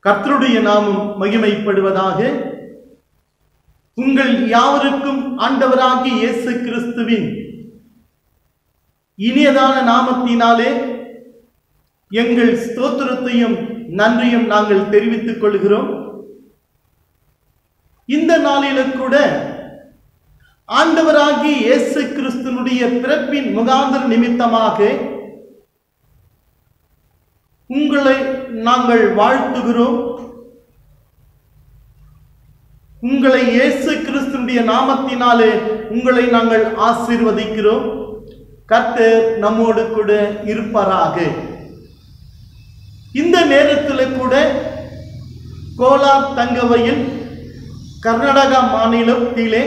கர்த்தருடைய நாமம் மகிமைப்படுவதாக உங்கள் யாவருக்கும் ஆண்டவராகிய இயேசு கிறிஸ்துவின் இனியதான நாமத்தினாலே எங்கள் ஸ்தோத்திரத்தையும் நன்றியும் நாங்கள் தெரிவித்துக் கொள்கிறோம் இந்த நாளில கூட ஆண்டவராகிய இயேசு கிறிஸ்துனுடைய பிறப்பின் முகாந்திர நிமித்தமாக உங்களை நாங்கள் வாழ்த்துகிறோம் உங்களை இயேசு கிறிஸ்துடைய நாமத்தினாலே உங்களை நாங்கள் ஆசீர்வதிக்கிறோம் கர்த்தர் நம்மோடு கூட இருப்பாராக இந்த நேரத்தில் கூட கோலார் தங்கவையில் கர்நாடகா மாநிலத்திலே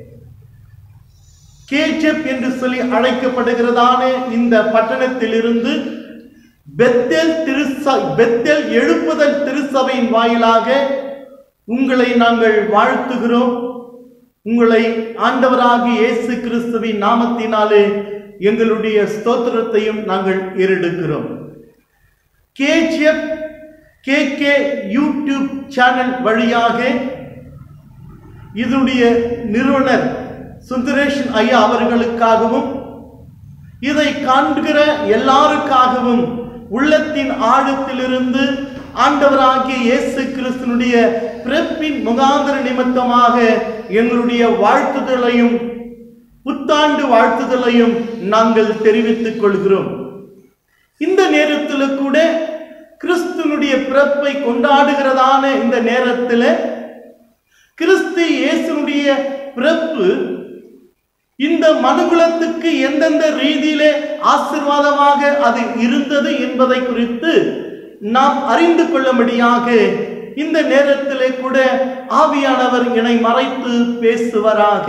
கேஜெப் என்று சொல்லி அழைக்கப்படுகிறதான இந்த பட்டணத்திலிருந்து பெத்தேல் திருச பெத்தேல் எழுப்புதல் திருச்சபையின் வாயிலாக உங்களை நாங்கள் வாழ்த்துகிறோம் உங்களை ஆண்டவராகிய இயேசு கிறிஸ்துவின் நாமத்தினாலே எங்களுடைய ஸ்தோத்திரத்தையும் நாங்கள் ஏறெடுக்கிறோம் KGF K K YouTube channel வழியாக இதனுடைய நிறுவனர் சுந்தரேஷன் ஐயா அவர்களுக்காகவும் இதை காண்கிற எல்லாருக்காகவும் உள்ளத்தின் ஆழத்திலிருந்து ஆண்டவராகிய இயேசு கிறிஸ்தனுடைய பிறப்பின் முகாந்திர நிமித்தமாக எங்களுடைய வாழ்த்துதலையும் புத்தாண்டு வாழ்த்துதலையும் நாங்கள் தெரிவித்துக் கொள்கிறோம் இந்த நேரத்தில் கூட கிறிஸ்துனுடைய பிறப்பை கொண்டாடுகிறதான இந்த நேரத்தில் கிறிஸ்து இயேசுனுடைய பிறப்பு இந்த மனுகுலத்துக்கு எந்தெந்த ரீதியிலே ஆசிர்வாதமாக அது இருந்தது என்பதை குறித்து நாம் அறிந்து கொள்ளும்படியாக இந்த நேரத்திலே கூட ஆவியானவர் இணை மறைத்து பேசுவராக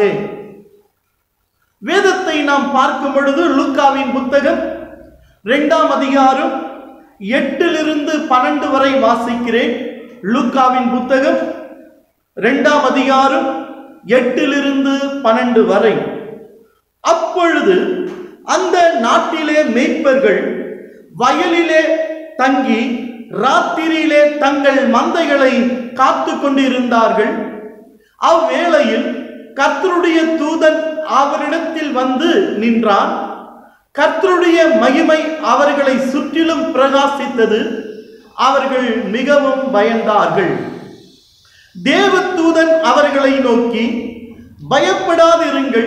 வேதத்தை நாம் பார்க்கும் பொழுது லூக்காவின் புத்தகம் இரண்டாம் அதிகாரம் எட்டிலிருந்து பன்னெண்டு வரை வாசிக்கிறேன் லூக்காவின் புத்தகம் இரண்டாம் அதிகாரம் எட்டிலிருந்து பன்னெண்டு வரை அப்பொழுது அந்த நாட்டிலே மேய்ப்பர்கள் வயலிலே தங்கி ராத்திரியிலே தங்கள் மந்தைகளை காத்து கொண்டிருந்தார்கள் அவ்வேளையில் கர்த்தருடைய தூதன் அவரிடத்தில் வந்து நின்றான் கர்த்தருடைய மகிமை அவர்களை சுற்றிலும் பிரகாசித்தது அவர்கள் மிகவும் பயந்தார்கள் தேவதூதன் அவர்களை நோக்கி பயப்படாதிருங்கள்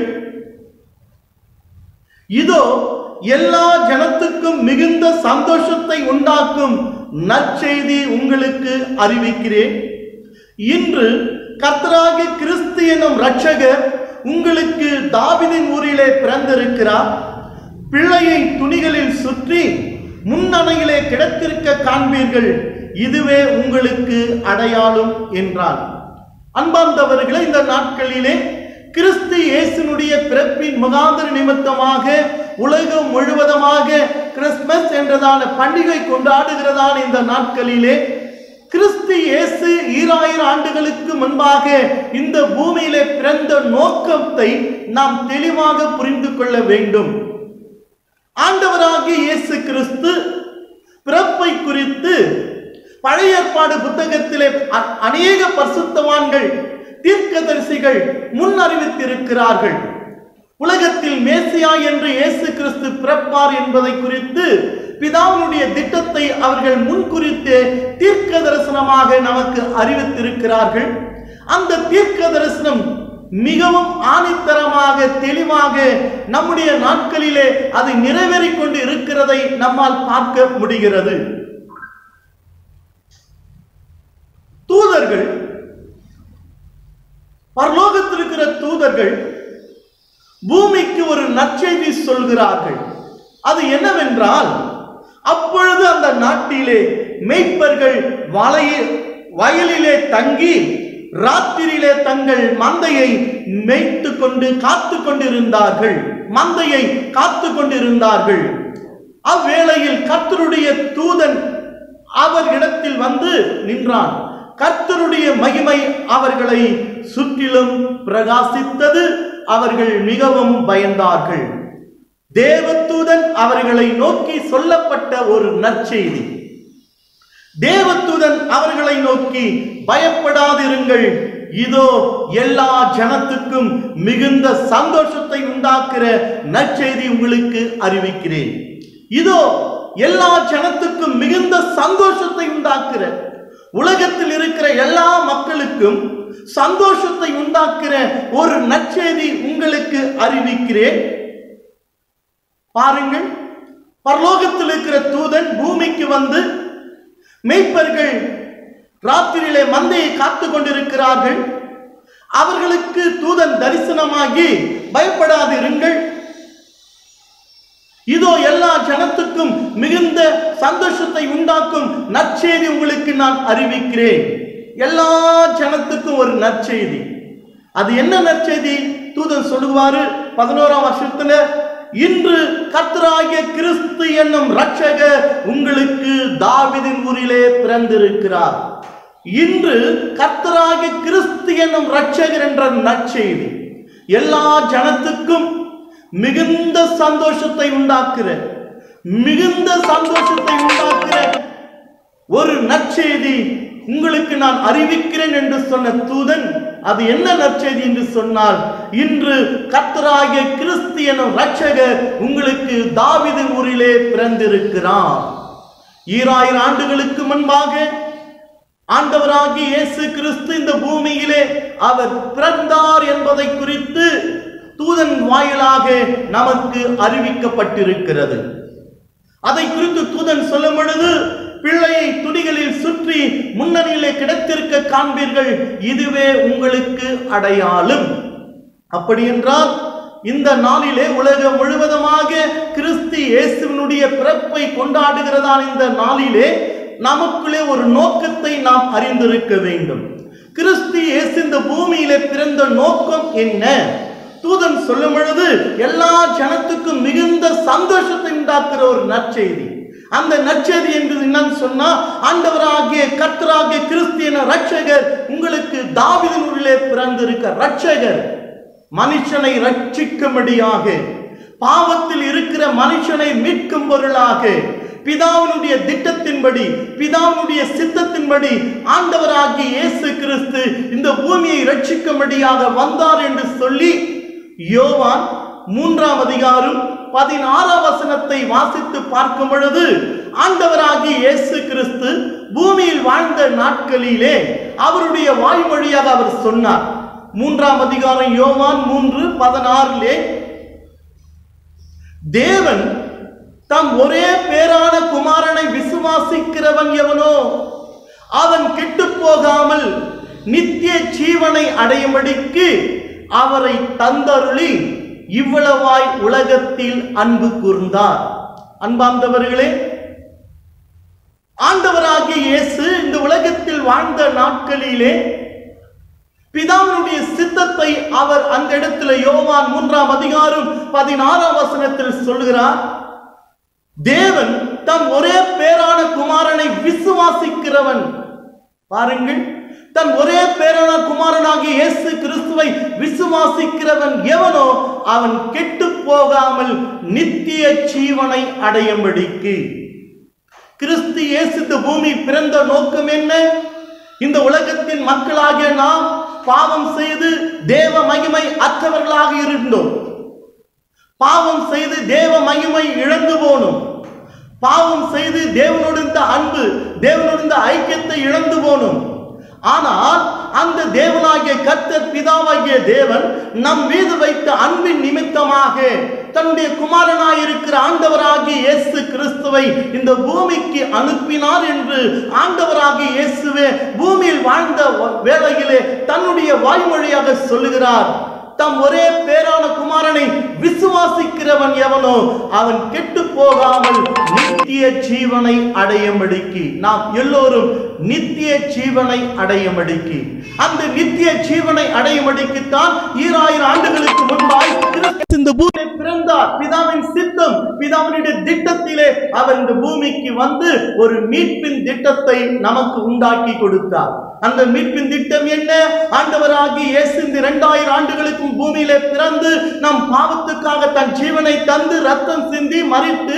இதோ எல்லா ஜனத்துக்கும் மிகுந்த சந்தோஷத்தை உண்டாக்கும் நற்செய்தி உங்களுக்கு அறிவிக்கிறேன் இன்று கர்த்தராகிய கிறிஸ்து எனும் இரட்சகர் உங்களுக்கு தாவிதின் ஊரிலே பிறந்திருக்கிறார் பிள்ளையை துணிகளில் சுற்றி முன்னணையிலே கிடத்திருக்க காண்பீர்கள் இதுவே உங்களுக்கு அடையாளம் என்றான் அன்பார்ந்தவர்களே இந்த நாட்களிலே கிறிஸ்து இயேசுனுடைய பிறப்பின் முகாந்திர நிமித்தமாக உலகம் முழுவதுமாக கிறிஸ்துமஸ் என்றதான பண்டிகை கொண்டாடுகிறதான இந்த நாட்களிலே கிறிஸ்து இயேசு ஈராயிரம் ஆண்டுகளுக்கு முன்பாக இந்த பூமியிலே பிறந்த நோக்கத்தை நாம் தெளிவாக புரிந்து கொள்ள வேண்டும் ஆண்டவராகிய இயேசு கிறிஸ்து பிறப்பை குறித்து பழைய ஏற்பாடு புத்தகத்திலே அ- அநேக பரிசுத்தவான்கள் தீர்க்கதரிசிகள் முன் அறிவித்திருக்கிறார்கள் உலகத்தில் மேசியா என்று இயேசு கிறிஸ்து பிறப்பார் என்பதை குறித்து பிதாவினுடைய திட்டத்தை அவர்கள் முன்குறித்து தீர்க்க தரிசனமாக நமக்கு அறிவித்திருக்கிறார்கள் அந்த தீர்க்க தரிசனம் மிகவும் ஆணித்தரமாக தெளிவாக நம்முடைய நாட்களிலே அது நிறைவேறிக் கொண்டு இருக்கிறதை நம்மால் பார்க்க முடிகிறது தூதர்கள் பரலோகத்தில் இருக்கிற தூதர்கள் பூமிக்கு ஒரு நற்செய்தி சொல்கிறார்கள் அது என்னவென்றால் அப்பொழுது அந்த நாட்டிலே மேய்ப்பர்கள் வலையில் வயலிலே தங்கி ராத்திரியிலே தங்கள் மந்தையை மேய்த்து கொண்டு காத்து கொண்டிருந்தார்கள் மந்தையை காத்து கொண்டிருந்தார்கள் அவ்வேளையில் கர்த்தருடைய தூதன் அவர் இடத்தில் வந்து நின்றான் கர்த்தருடைய மகிமை அவர்களை சுற்றிலும் பிரகாசித்தது அவர்கள் மிகவும் பயந்தார்கள் தேவதூதன் அவர்களை நோக்கி சொல்லப்பட்ட ஒரு நற்செய்தி தேவதூதன் அவர்களை நோக்கி பயப்படாதிருங்கள் இதோ எல்லா ஜனத்துக்கும் மிகுந்த சந்தோஷத்தை உண்டாக்குற நற்செய்தி உங்களுக்கு அறிவிக்கிறேன் இதோ எல்லா ஜனத்துக்கும் மிகுந்த சந்தோஷத்தை உண்டாக்குற உலகத்தில் இருக்கிற எல்லா மக்களுக்கும் சந்தோஷத்தை உண்டாக்குற ஒரு நற்செய்தி உங்களுக்கு அறிவிக்கிறேன் பாருங்கள் பரலோகத்தில் இருக்கிற தூதன் பூமிக்கு வந்து மெய்ப்பர்கள் ராத்திரியிலே மந்தையை காத்து கொண்டிருக்கிறார்கள் அவர்களுக்கு தூதன் தரிசனமாகி பயப்படாதிருங்கள் இதோ எல்லா ஜனத்துக்கும் மிகுந்த சந்தோஷத்தை உண்டாக்கும் நற்செய்தி உங்களுக்கு நான் அறிவிக்கிறேன் எல்லா ஜனத்துக்கும் ஒரு நற்செய்தி அது என்ன நற்செய்தி தூதன் சொல்லுவாரு பதினோராம் வருஷத்துல இன்று கர்த்தராகிய கிறிஸ்து என்னும் ரட்சகர் உங்களுக்கு தாவிதின் ஊரிலே பிறந்திருக்கிறார் இன்று கர்த்தராகிய கிறிஸ்து என்னும் ரட்சகர் என்ற நற்செய்தி எல்லா ஜனத்துக்கும் மிகுந்த சந்தோஷத்தை உண்டாக்குற மிகுந்த சந்தோஷத்தை உண்டாக்குற ஒரு நற்செய்தி உங்களுக்கு நான் அறிவிக்கிறேன் என்று சொன்ன தூதன் அது என்ன நற்செய்தி என்று சொன்னால் இன்று கர்த்தராகிய கிறிஸ்து எனும் ரட்சகர் உங்களுக்கு தாவிதின் ஊரிலே பிறந்திருக்கிறார் ஈராயிரம் ஆண்டுகளுக்கு முன்பாக ஆண்டவராகிய இயேசு கிறிஸ்து இந்த பூமியிலே அவர் பிறந்தார் என்பதை குறித்து தூதன் வாயிலாக நமக்கு அறிவிக்கப்பட்டிருக்கிறது அதை குறித்து தூதன் சொல்லும் பொழுது பிள்ளையை துணிகளில் சுற்றி முன்னணியிலே கிடத்திருக்க காண்பீர்கள் இதுவே உங்களுக்கு அடையாளம் அப்படி என்றால் இந்த நாளிலே உலகம் முழுவதுமாக கிறிஸ்து இயேசுவினுடைய பிறப்பை கொண்டாடுகிறதான இந்த நாளிலே நமக்குள்ளே ஒரு நோக்கத்தை நாம் அறிந்திருக்க வேண்டும் கிறிஸ்து இயேசு இந்த பூமியிலே பிறந்த நோக்கம் என்ன தூதன் சொல்லும் பொழுது எல்லா ஜனத்துக்கும் மிகுந்த சந்தோஷத்தை உண்டாக்குற ஒரு நற்செய்தி அந்த நற்செய்தி என்பது என்னன்னு சொன்னா ஆண்டவராகிய கர்த்தராகிய கிறிஸ்தியன ரட்சகர் உங்களுக்கு தாவிதன் ஊரிலே பிறந்திருக்க ரட்சகர் மனுஷனை ரட்சிக்கும்படியாக பாவத்தில் இருக்கிற மனுஷனை மீட்கும் பொருளாக பிதாவினுடைய திட்டத்தின்படி பிதாவினுடைய சித்தத்தின்படி ஆண்டவராகிய இயேசு கிறிஸ்து இந்த பூமியை ரட்சிக்கும்படியாக வந்தார் என்று சொல்லி யோவான் மூன்றாம் அதிகாரம் பதினாறாம் வசனத்தை வாசித்து பார்க்கும் பொழுது ஆண்டவராகிய இயேசு கிறிஸ்து பூமியில் வாழ்ந்த நாட்களிலே அவருடைய வாய்மொழியாக அவர் சொன்னார் மூன்றாம் அதிகாரம் யோவான் மூன்று பதினாறிலே தேவன் தம் ஒரே பேரான குமாரனை விசுவாசிக்கிறவன் எவனோ அவன் கெட்டுப் போகாமல் நித்திய ஜீவனை அடையும்படிக்கு அவரை தந்தருளி இவ்வளவாய் உலகத்தில் அன்பு கூர்ந்தார் அன்பார்ந்தவர்களே ஆண்டவராகிய இயேசு இந்த உலகத்தில் வாழ்ந்த நாட்களிலே பிதாவினுடைய சித்தத்தை அவர் அந்த இடத்துல யோவான் மூன்றாம் அதிகாரம் பதினாறாம் வசனத்தில் சொல்கிறார் தேவன் தம் ஒரே பேரான குமாரனை விசுவாசிக்கிறவன் பாருங்கள் தன் ஒரே பேரான குமாரனாகிய இயேசு கிறிஸ்துவை விசுவாசிக்கிறவன் எவனோ அவன் கெட்டு போகாமல் நித்திய ஜீவனை அடையும்படிக்கு கிறிஸ்து இயேசு இந்த பூமி பிறந்த நோக்கம் என்ன இந்த உலகத்தின் மக்களாகிய நாம் பாவம் செய்து தேவ மகிமை அற்றவர்களாக இருந்தோம் பாவம் செய்து தேவ மகிமை இழந்து போனோம் பாவம் செய்து தேவனோடு இருந்த அன்பு தேவனோடு இருந்த ஐக்கியத்தை இழந்து போனோம் ஆனால் அந்த தேவனாகிய கர்த்தர் பிதாவாகிய தேவன் நம் மீது வைத்த அன்பின் நிமித்தமாக தன்னுடைய குமாரனாய் இருக்கிற ஆண்டவராகிய இயேசு கிறிஸ்துவை இந்த பூமிக்கு அனுப்பினார் என்று ஆண்டவராகிய இயேசுவே பூமியில் வாழ்ந்த வ- வேளையிலே தன்னுடைய வாய்மொழியாக சொல்லுகிறார் தம் ஒரே பேரான குமாரனை விசுவாசிக்கிறவன் எவனோ அவன் கெட்டு போகாமல் நித்திய ஜீவனை அடையும்படிக்கு நாம் எல்லோரும் நித்திய ஜீவனை அடையும்படிக்கு அந்த நித்திய ஜீவனை அடையும்படிக்குத்தான் ஈராயிரம் ஆண்டுகளுக்கு முன்பாய் கிறிஸ்து இந்த பூமியிலே பிறந்தார் பிதாவின் சித்தம் பிதாவினுடைய திட்டத்திலே அவர் இந்த பூமிக்கு வந்து ஒரு மீட்பின் திட்டத்தை நமக்கு உண்டாக்கி கொடுத்தார் அந்த மீட்பின் திட்டம் என்ன ஆண்டவராகி இயேசு இந்த இரண்டாயிரம் ஆண்டுகளுக்கும் பூமியிலே பிறந்து நம் பாவத்துக்காக தன் ஜீவனை தந்து ரத்தம் சிந்தி மறித்து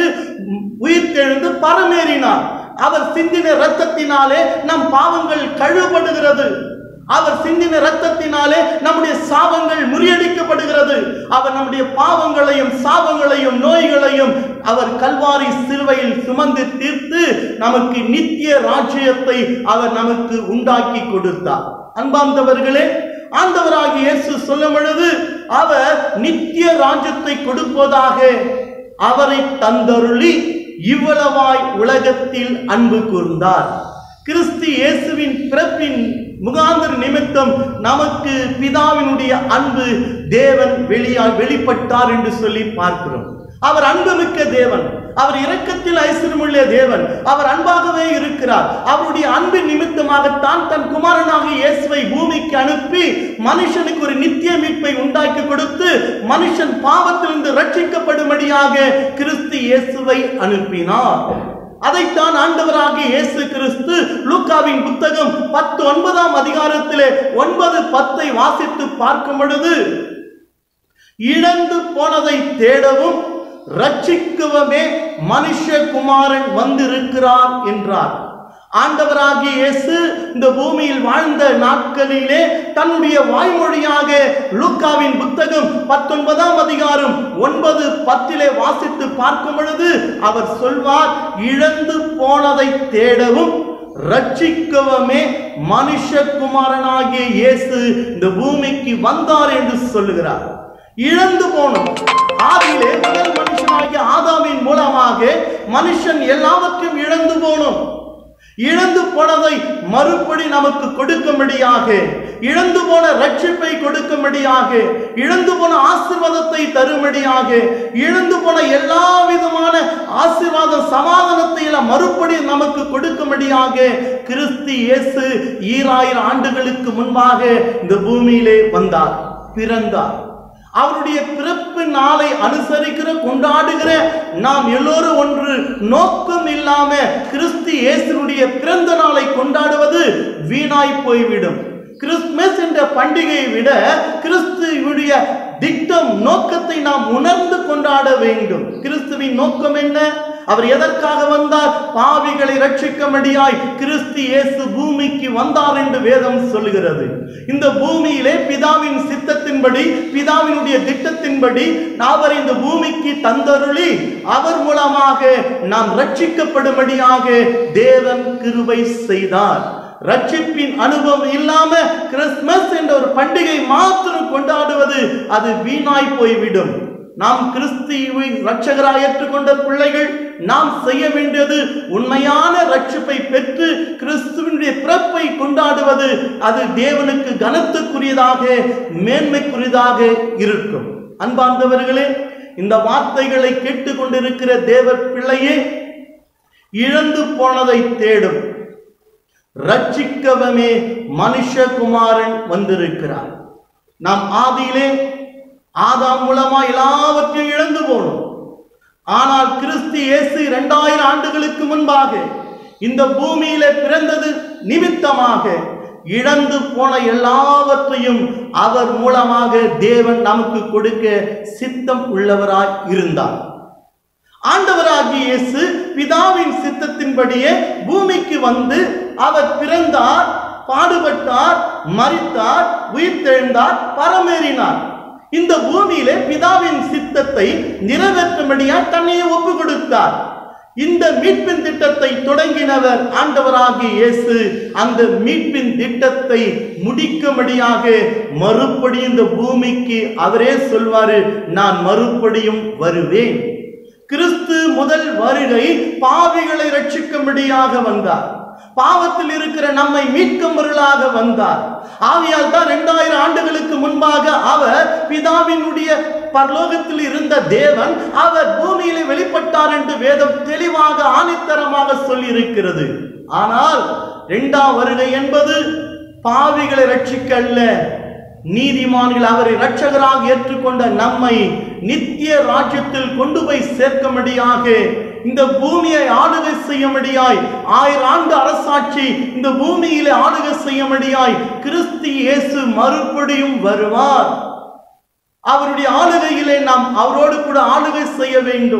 உயிர்த்தெழுந்து பரமேறினார் அவர் சிந்தின இரத்தத்தினாலே நம் பாவங்கள் கழுவப்படுகிறது அவர் சிந்தின இரத்தத்தினாலே நம்முடைய சாபங்கள் முறியடிக்கப்படுகிறது அவர் நம்முடைய பாவங்களையும் சாபங்களையும் நோய்களையும் அவர் கல்வாரி சிலுவையில் சுமந்து தீர்த்து நமக்கு நித்திய ராஜ்யத்தை அவர் நமக்கு உண்டாக்கி கொடுத்தார் அன்பார்ந்தவர்களே ஆண்டவராகிய இயேசு சொல்லும் பொழுது அவர் நித்திய ராஜ்யத்தை கொடுப்பதாக அவரை தந்தருளி இவ்வளவாய் உலகத்தில் அன்பு கூர்ந்தார் கிறிஸ்து இயேசுவின் பிறப்பின் முகாந்தர நிமித்தம் நமக்கு பிதாவினுடைய அன்பு தேவன் வெளியாய் வெளிப்பட்டார் என்று சொல்லி பார்க்கிறோம் அவர் அன்புமிக்க தேவன் அவர் இரக்கத்தில் ஐஸ்வர்யமுள்ள தேவன் அவர் அன்பாகவே இருக்கிறார் அவருடைய அன்பின் நிமித்தமாகத்தான் தன் குமாரனாகிய இயேசுவை பூமிக்கு அனுப்பி மனுஷனுக்கு ஒரு நித்திய மீட்பை உண்டாக்கி கொடுத்து மனுஷன் பாவத்திலிருந்து ரட்சிக்கப்படும்படியாக கிறிஸ்து இயேசுவை அனுப்பினார் அதைத்தான் ஆண்டவராகிய இயேசு கிறிஸ்து லூக்காவின் புத்தகம் பத்து ஒன்பதாம் அதிகாரத்திலே ஒன்பது பத்தை வாசித்து பார்க்கும் பொழுது இழந்து போனதை தேடவும் ரட்சிக்கவுமே மனுஷகுமாரன் வந்திருக்கிறார் என்றார் ஆண்டவராகிய இயேசு இந்த பூமியில் வாழ்ந்த நாட்களிலே தன்னுடைய வாய்மொழியாக லூக்காவின் புத்தகம் பத்தொன்பதாம் அதிகாரம் ஒன்பது பத்திலே வாசித்து பார்க்கும் பொழுது அவர் சொல்வார் இழந்து போனதை தேடவும் ரட்சிக்கவுமே மனுஷகுமாரனாகிய இயேசு இந்த பூமிக்கு வந்தார் என்று சொல்லுகிறார் இழந்து போனோம் ஆதியிலே முதல் மனுஷனாகிய ஆதாமின் மூலமாக மனுஷன் எல்லாவற்றையும் இழந்து போனோம் இழந்து போனதை மறுபடி நமக்கு கொடுக்கும்படியாக இழந்து போன ரட்சிப்பை கொடுக்கும்படியாக இழந்து போன ஆசீர்வாதத்தை தரும்படியாக இழந்து போன எல்லா விதமான ஆசீர்வாதம் சமாதானத்தை எல்லாம் மறுபடி நமக்கு கொடுக்கும்படியாக கிறிஸ்து இயேசு ஈராயிரம் ஆண்டுகளுக்கு முன்பாக இந்த பூமியிலே வந்தார் பிறந்தார் அவருடைய பிறப்பு நாளை அனுசரிக்கிற கொண்டாடுகிற நாம் எல்லோரும் ஒன்று நோக்கம் இல்லாம கிறிஸ்து இயேசுனுடைய பிறந்த நாளை கொண்டாடுவது வீணாய் போய்விடும் கிறிஸ்துமஸ் என்ற பண்டிகையை விட கிறிஸ்துவுடைய திட்டம் நோக்கத்தை நாம் உணர்ந்து கொண்டாட வேண்டும் கிறிஸ்துவின் நோக்கம் என்ன அவர் எதற்காக வந்தார் பாவிகளை ரட்சிக்கும்படியாய் கிறிஸ்து இயேசு பூமிக்கு வந்தார் என்று வேதம் சொல்லுகிறது இந்த பூமியிலே பிதாவின் சித்தத்தின்படி பிதாவினுடைய திட்டத்தின்படி அவர் இந்த பூமிக்கு தந்தருளி அவர் மூலமாக நாம் ரட்சிக்கப்படும்படியாக தேவன் கிருபை செய்தார் ரட்சிப்பின் அனுபவம் இல்லாம கிறிஸ்துமஸ் என்ற ஒரு பண்டிகை மாத்திரம் கொண்டாடுவது அது வீணாய் போய்விடும் நாம் கிறிஸ்துவை ரட்சகராய் ஏற்றுக்கொண்ட பிள்ளைகள் நாம் செய்ய வேண்டியது உண்மையான ரட்சிப்பை பெற்று கிறிஸ்துவனுடைய பிறப்பை கொண்டாடுவது அது தேவனுக்கு கனத்துக்குரியதாக மேன்மைக்குரியதாக இருக்கும் அன்பார்ந்தவர்களே இந்த வார்த்தைகளை கேட்டுக்கொண்டிருக்கிற தேவ பிள்ளையே இழந்து போனதை தேடும் ரட்சிக்கவமே மனுஷகுமாரன் வந்திருக்கிறார் நாம் ஆதியிலே ஆதாம் மூலமா எல்லாவற்றையும் இழந்து போனோம் ஆனால் கிறிஸ்து இயேசு இரண்டாயிரம் ஆண்டுகளுக்கு முன்பாக இந்த பூமியில பிறந்தது நிமித்தமாக இழந்து போன எல்லாவற்றையும் அவர் மூலமாக தேவன் நமக்கு கொடுக்க சித்தம் உள்ளவராய் இருந்தார் ஆண்டவராகிய இயேசு பிதாவின் சித்தத்தின்படியே பூமிக்கு வந்து அவர் பிறந்தார் பாடுபட்டார் மரித்தார் உயிர்த்தெழுந்தார் பரமேறினார் இந்த பூமியிலே பிதாவின் சித்தத்தை நிறைவேற்றும்படியா தன்னையே ஒப்பு கொடுத்தார் இந்த மீட்பின் திட்டத்தை தொடங்கினவர் ஆண்டவராகிய இயேசு அந்த மீட்பின் திட்டத்தை முடிக்கும்படியாக மறுபடியும் இந்த பூமிக்கு அவரே சொல்வாரு நான் மறுபடியும் வருவேன் கிறிஸ்து முதல் வருகை பாவிகளை ரட்சிக்கும்படியாக வந்தார் பாவத்தில் இருக்கிற நம்மை மீட்கும் பொருளாக வந்தார் ஆகையால் தான் இரண்டாயிரம் ஆண்டுகளுக்கு முன்பாக அவர் பிதாவினுடைய பரலோகத்தில் இருந்த தேவன் அவர் பூமியிலே வெளிப்பட்டார் என்று வேதம் தெளிவாக ஆணித்தரமாக சொல்லி இருக்கிறது ஆனால் இரண்டாம் வருகை என்பது பாவிகளை ரட்சிக்க அல்ல நீதிமான்கள் அவரை இரட்சகராக ஏற்றுக்கொண்ட நம்மை நித்திய ராஜ்யத்தில் கொண்டு போய் சேர்க்கும்படியாக இந்த பூமியை ஆளுகை செய்யும்படியாய் ஆயிரம் ஆண்டு அரசாட்சி இந்த பூமியிலே ஆளுகை செய்யும்படியாய் கிறிஸ்து இயேசு மறுபடியும் வருவார் அவருடைய ஆளுகையிலே நாம் அவரோடு கூட ஆளுகை செய்ய வேண்டும்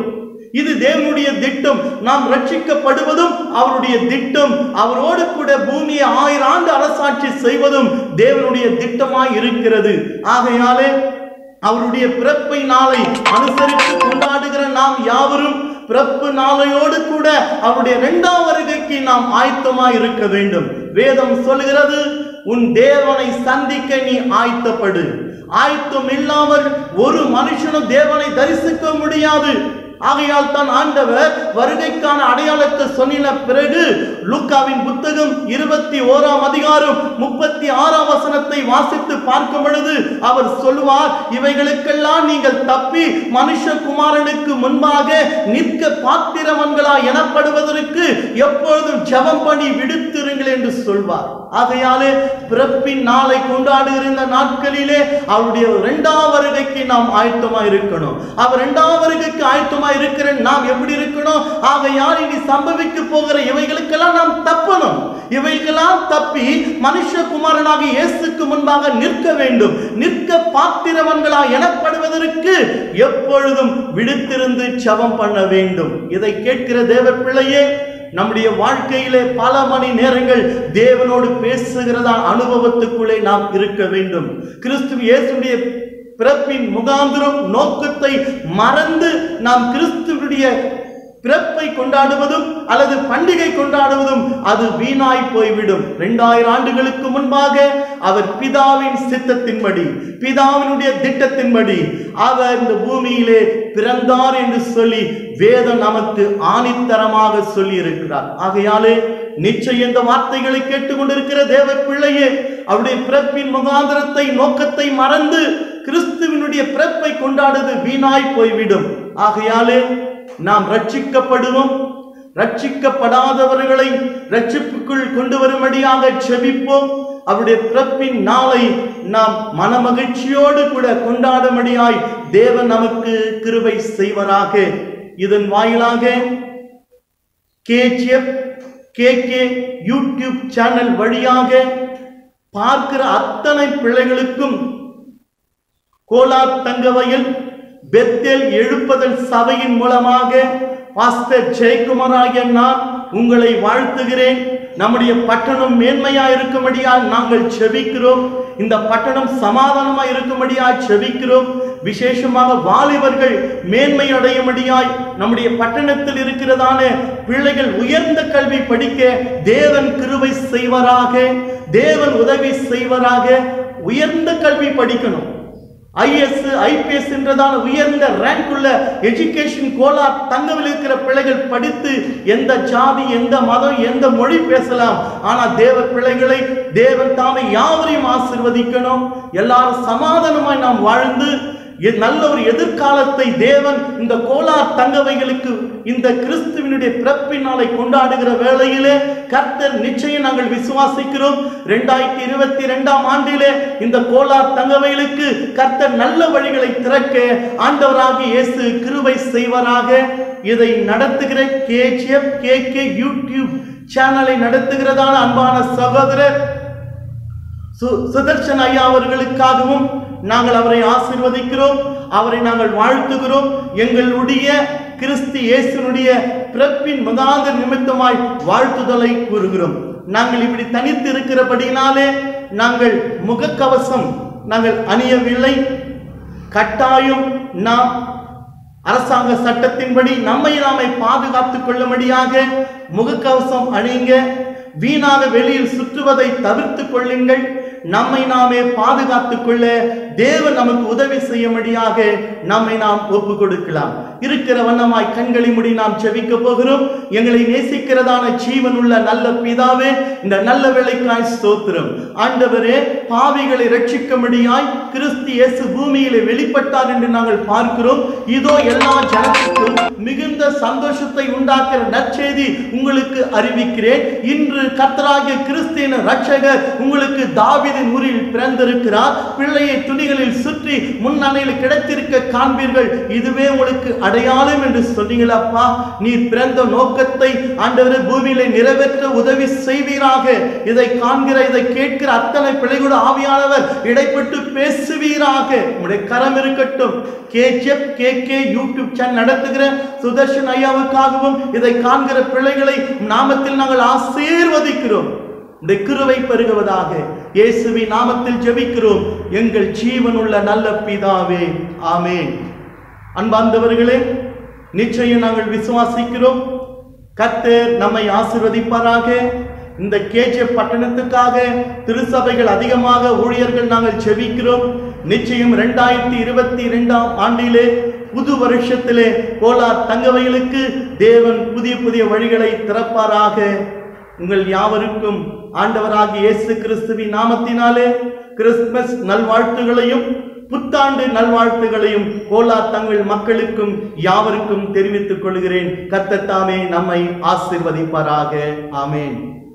இது தேவனுடைய திட்டம் நாம் ரட்சிக்கப்படுவதும் அவருடைய திட்டம் அவரோடு கூட பூமியை ஆயிரம் ஆண்டு அரசாட்சி செய்வதும் தேவனுடைய திட்டமாய் இருக்கிறது ஆகையாலே அவருடைய பிறப்பை நாளை அனுசரித்து கொண்டாடுகிற நாம் யாவரும் பிறப்பு நாளையோடு கூட அவருடைய இரண்டாம் வருகைக்கு நாம் ஆயத்தமாய் இருக்க வேண்டும் வேதம் சொல்கிறது உன் தேவனை சந்திக்க நீ ஆயத்தப்படு ஆயத்தம் இல்லாமல் ஒரு மனுஷனும் தேவனை தரிசிக்க முடியாது ஆகையால் தான் ஆண்டவர் வருகைக்கான அடையாளத்தை சொன்னின பிறகு லூக்காவின் புத்தகம் இருபத்தி ஓராம் அதிகாரம் முப்பத்தி ஆறாம் வசனத்தை வாசித்து பார்க்கும் பொழுது அவர் சொல்லுவார் இவைகளுக்கெல்லாம் நீங்கள் தப்பி மனுஷகுமாரனுக்கு முன்பாக நிற்க பாத்திரவன்களா எனப்படுவதற்கு எப்பொழுதும் ஜெபம் பண்ணி விடுத்திருங்கள் என்று சொல்வார் ஆகையாலே பிறப்பின் நாளை கொண்டாடுகிற இந்த நாட்களிலே அவருடைய இரண்டாம் வருகைக்கு நாம் ஆயத்தமா இருக்கணும் அவர் இரண்டாம் வருகைக்கு ஆயத்தமா இருக்கிற நாம் எப்படி இருக்கணும் ஆகையால் இனி சம்பவிக்க போகிற இவைகளுக்கெல்லாம் நாம் தப்பணும் இவைகளெல்லாம் தப்பி மனுஷகுமாரனாக இயேசுக்கு முன்பாக நிற்க வேண்டும் நிற்க பாத்திரவன்களா எனப்படுவதற்கு எப்பொழுதும் விடுத்திருந்து ஜெபம் பண்ண வேண்டும் இதை கேட்கிற தேவ பிள்ளையே நம்முடைய வாழ்க்கையிலே பல மணி நேரங்கள் தேவனோடு பேசுகிறதா அனுபவத்துக்குள்ளே நாம் இருக்க வேண்டும் கிறிஸ்து இயேசுடைய பிறப்பின் முகாந்திரம் நோக்கத்தை மறந்து நாம் கிறிஸ்துவுடைய பிறப்பை கொண்டாடுவதும் அல்லது பண்டிகை கொண்டாடுவதும் அது வீணாய் போய்விடும் இரண்டாயிரம் ஆண்டுகளுக்கு முன்பாக அவர் பிதாவின் சித்தத்தின்படி பிதாவினுடைய திட்டத்தின்படி அவர் இந்த பூமியிலே பிறந்தார் என்று சொல்லி வேதம் நமக்கு ஆணித்தரமாக சொல்லி இருக்கிறார் ஆகையாலே நிச்சயம் இந்த வார்த்தைகளை கேட்டுக்கொண்டிருக்கிற தேவ பிள்ளையே அவருடைய பிறப்பின் முகாந்திரத்தை நோக்கத்தை மறந்து கிறிஸ்துவினுடைய பிறப்பை கொண்டாடுவது வீணாய் போய்விடும் ஆகையாலே நாம் ரட்சிக்கப்படுவோம் ரட்சிக்கப்படாதவர்களை ரட்சிப்புக்குள் கொண்டு வரும்படியாக செபிப்போம் அவருடைய பிறப்பின் நாளை நாம் மனமகிழ்ச்சியோடு கூட கொண்டாடும்படியாய் தேவன் நமக்கு கிருபை செய்வராக இதன் வாயிலாக கேஜிஎஃப் கேகே யூடியூப் சேனல் வழியாக பார்க்கிற அத்தனை பிள்ளைகளுக்கும் கோலார் தங்கவயல் பெத்தேல் எழுப்புதல் சபையின் மூலமாக பாஸ்டர் ஜெயக்குமாராகிய நான் உங்களை வாழ்த்துகிறேன் நம்முடைய பட்டணம் மேன்மையா இருக்கும்படியால் நாங்கள் செபிக்கிறோம் இந்த பட்டணம் சமாதானமா இருக்கும்படியாய் செபிக்கிறோம் விசேஷமாக வாலிபர்கள் மேன்மை அடையும்படியாய் நம்முடைய பட்டணத்தில் இருக்கிறதான பிள்ளைகள் உயர்ந்த கல்வி படிக்க தேவன் கிருபை செய்வராக தேவன் உதவி செய்வராக உயர்ந்த கல்வி படிக்கணும் ஐஎஸ் ஐபிஎஸ் என்றதான உயர்ந்த ரேங்க் உள்ள எஜுகேஷன் கோலார் தங்கவில் இருக்கிற பிள்ளைகள் படித்து எந்த ஜாதி எந்த மதம் எந்த மொழி பேசலாம் ஆனா தேவ பிள்ளைகளை தேவன் தாமே யாவரையும் ஆசிர்வதிக்கணும் எல்லாரும் சமாதானமாய் நாம் வாழ்ந்து எ- நல்ல ஒரு எதிர்காலத்தை தேவன் இந்த கோலார் தங்கவைகளுக்கு இந்த கிறிஸ்துவினுடைய பிறப்பின் நாளை கொண்டாடுகிற வேளையிலே கர்த்தர் நிச்சயம் நாங்கள் விசுவாசிக்கிறோம் ரெண்டாயிரத்தி இருபத்தி ரெண்டாம் ஆண்டிலே இந்த கோலார் தங்கவைகளுக்கு கர்த்தர் நல்ல வழிகளை திறக்க ஆண்டவராக இயேசு கிருபை செய்வராக இதை நடத்துகிற கேஜிஎஃப் கே கே யூடியூப் சேனலை நடத்துகிறதான அன்பான சகோதரர் சு- சுதர்சன் ஐயா அவர்களுக்காகவும் நாங்கள் அவரை ஆசீர்வதிக்கிறோம் அவரை நாங்கள் வாழ்த்துகிறோம் எங்களுடைய கிறிஸ்து இயேசுனுடைய பிறப்பின் முதாந்த நிமித்தமாய் வாழ்த்துதலை கூறுகிறோம் நாங்கள் இப்படி தனித்து இருக்கிறபடினாலே நாங்கள் முகக்கவசம் நாங்கள் அணியவில்லை கட்டாயம் நாம் அரசாங்க சட்டத்தின்படி நம்மை நாமே பாதுகாத்துக் கொள்ளும்படியாக முகக்கவசம் அணியுங்க வீணாக வெளியில் சுற்றுவதை தவிர்த்துக் கொள்ளுங்கள் நம்மை நாமே பாதுகாத்துக் கொள்ள தேவன் நமக்கு உதவி செய்யும்படியாக நம்மை நாம் ஒப்பு கொடுக்கலாம் இருக்கிற வண்ணமாய் கண்களை முடி நாம் செவிக்க போகிறோம் எங்களை நேசிக்கிறதான ஜீவன் உள்ள நல்ல பிதாவே இந்த நல்ல வேலைக்காய் ஸ்தோத்திரம் ஆண்டவரே பாவிகளை ரட்சிக்கும்படியாய் கிறிஸ்து இயேசு பூமியிலே வெளிப்பட்டார் என்று நாங்கள் பார்க்கிறோம் இதோ எல்லா ஜனத்துக்கும் மிகுந்த சந்தோஷத்தை உண்டாக்குற நற்செய்தி உங்களுக்கு அறிவிக்கிறேன் இன்று கர்த்தராகிய கிறிஸ்தியின் ரட்சகர் உங்களுக்கு தாவீதின் ஊரில் பிறந்திருக்கிறார் பிள்ளையை துணி துணிகளில் சுற்றி முன்னணையில் கிடைத்திருக்க காண்பீர்கள் இதுவே உங்களுக்கு அடையாளம் என்று சொன்னீங்களப்பா நீ பிறந்த நோக்கத்தை ஆண்டவரே பூமியிலே நிறைவேற்ற உதவி செய்வீராக இதை காண்கிற இதை கேட்கிற அத்தனை பிள்ளைகளோட ஆவியானவர் இடைப்பட்டு பேசுவீராக உடைய கரம் இருக்கட்டும் KGF K K YouTube channel நடத்துகிற சுதர்ஷன் ஐயாவுக்காகவும் இதை காண்கிற பிள்ளைகளை நாமத்தில் நாங்கள் ஆசீர்வதிக்கிறோம் இந்த கிருவை பெருகுவதாக இயேசுவின் நாமத்தில் ஜெபிக்கிறோம் எங்கள் ஜீவனுள்ள நல்ல பிதாவே ஆமென் அன்பார்ந்தவர்களே நிச்சயம் நாங்கள் விசுவாசிக்கிறோம் கர்த்தர் நம்மை ஆசீர்வதிப்பாராக இந்த கேஜே பட்டணத்துக்காக திருச்சபைகள் அதிகமாக ஊழியர்கள் நாங்கள் செபிக்கிறோம் நிச்சயம் இரண்டாயிரத்தி இருபத்தி இரண்டாம் ஆண்டிலே புது வருஷத்திலே கோலார் தங்கவயலுக்கு தேவன் புதிய புதிய வழிகளை திறப்பாராக உங்கள் யாவருக்கும் ஆண்டவராகிய இயேசு கிறிஸ்துவின் நாமத்தினாலே கிறிஸ்துமஸ் நல்வாழ்த்துகளையும் புத்தாண்டு நல்வாழ்த்துகளையும் கோலா தங்கள் மக்களுக்கும் யாவருக்கும் தெரிவித்துக் கொள்கிறேன் கர்த்தர் தாமே நம்மை ஆசீர்வதிப்பாராக ஆமென்